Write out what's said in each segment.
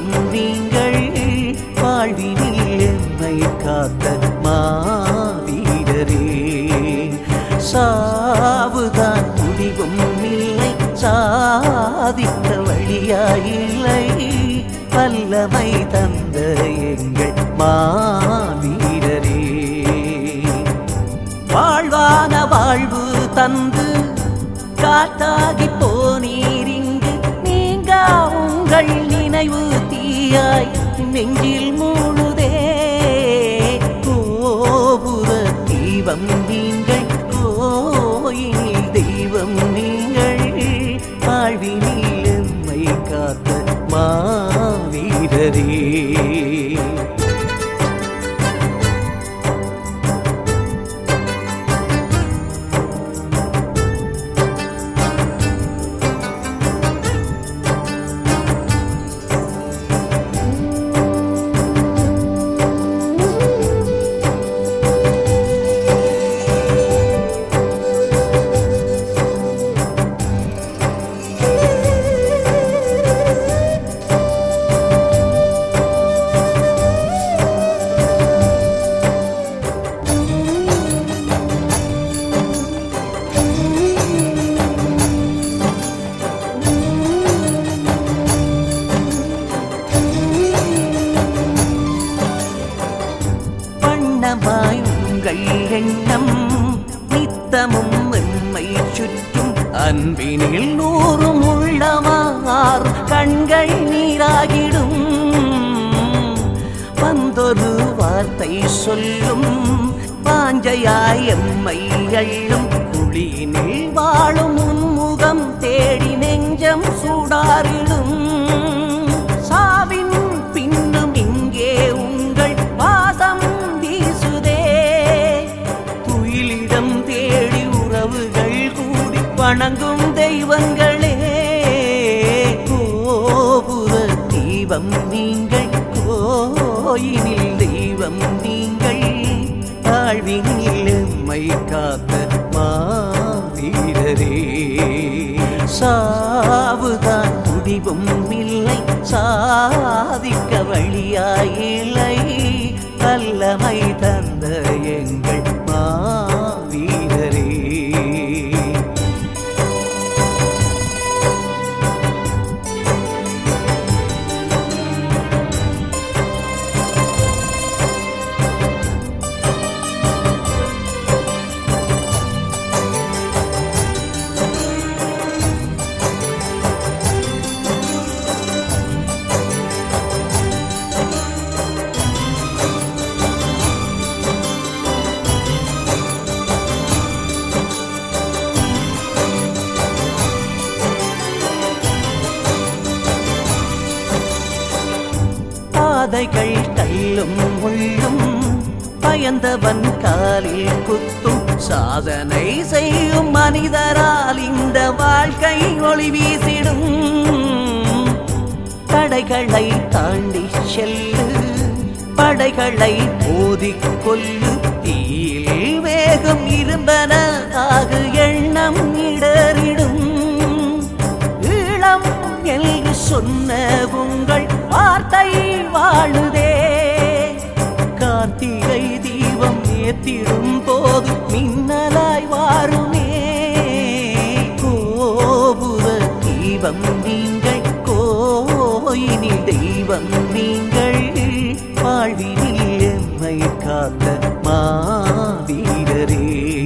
தெய்வம் நீங்கள் வாழ்வினில் எம்மை காத்த மாவீரரே சாவுதான் முடிவும் இல்லை சாதிக்க வழியாயில்லை வல்லமை தந்த எங்கள் மாவீரரே வாழ்வான வாழ்வு தந்து காத்தாகி போனீரிங்கு நீங்க உங்கள் நினைவு தீயாய் நெஞ்சில் மூழுதே கோபுர தீபம் நீங்கள் கோயில் தெய்வம் நீங்கள் வாழ்வினில் எம்மை காத்த மாவீரரே வண்ணமாய் உங்கள் எண்ணம் நித்தமும் எம்மை சுற்றும் அன்பினில் நூறும் உள்ளமார் கண்கள் நீராகிடும் வந்தொரு வார்த்தை சொல்லும் பாஞ்சையாய் எம்மை அள்ளும் குழியினில் வாழும் உன்முகம் தேடி நெஞ்சம் சூடாரிடும் சாவின் பின்னும் இங்கே உங்கள் வாசம் வீசுதே துயிலிடம் தேடி உறவுகள் கூடி வணங்கும் தெய்வங்களே கோபுர தீபம் நீங்கள் கோயினில் தெய்வம் நீங்கள் வாழ்வினில் எம்மை காத்த மாவீரரே சாவுதான் முடிவும் இல்லை சாதிக்க வழியாயில்லை வல்லமை தந்த எங்கள் மாவீரரே பாதைகள் கல்லும் முள்ளும் பயந்தவன் காலில் குத்தும் சாதனை செய்யும் மனிதரால் இந்த வாழ்க்கை ஒளி வீசிடும் தடைகளை தாண்டி செல்லு படைகளை மோதிக் கொல்லு தீயில் வேகம் இரும்பன ஆகு எண்ணம் இடறிடும் ஈழம் என்று சொன்ன உங்கள் வார்த்தை வாழுதே கார்த்திகை தீபம் ஏத்திடும் போது மின்னலாய் வாருமே கோபுர தீபம் நீங்கள் கோயினில் தெய்வம் நீங்கள் வாழ்வினில் எம்மை காத்த மாவீரரே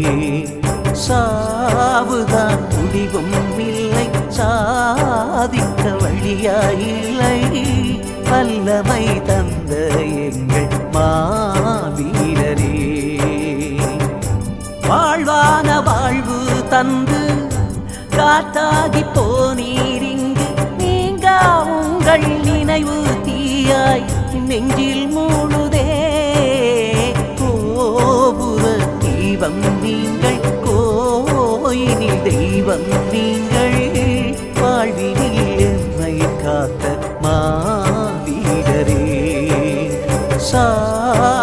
சாவுதான் முடிவும் இல்லை சாதிக்க வழியாயில்லை வல்லமை தந்த எங்கள் மாவீரரே வாழ்வான வாழ்வு தந்து காத்தாகி போனீரிங்கு நீங்க உங்கள் நினைவு தீயாய் நெஞ்சில் மூழுதே கோபுர தீபம் நீங்கள் கோயினில் தெய்வம் நீங்கள் வாழ்வினில் எம்மை காத்த மாவீரரே சா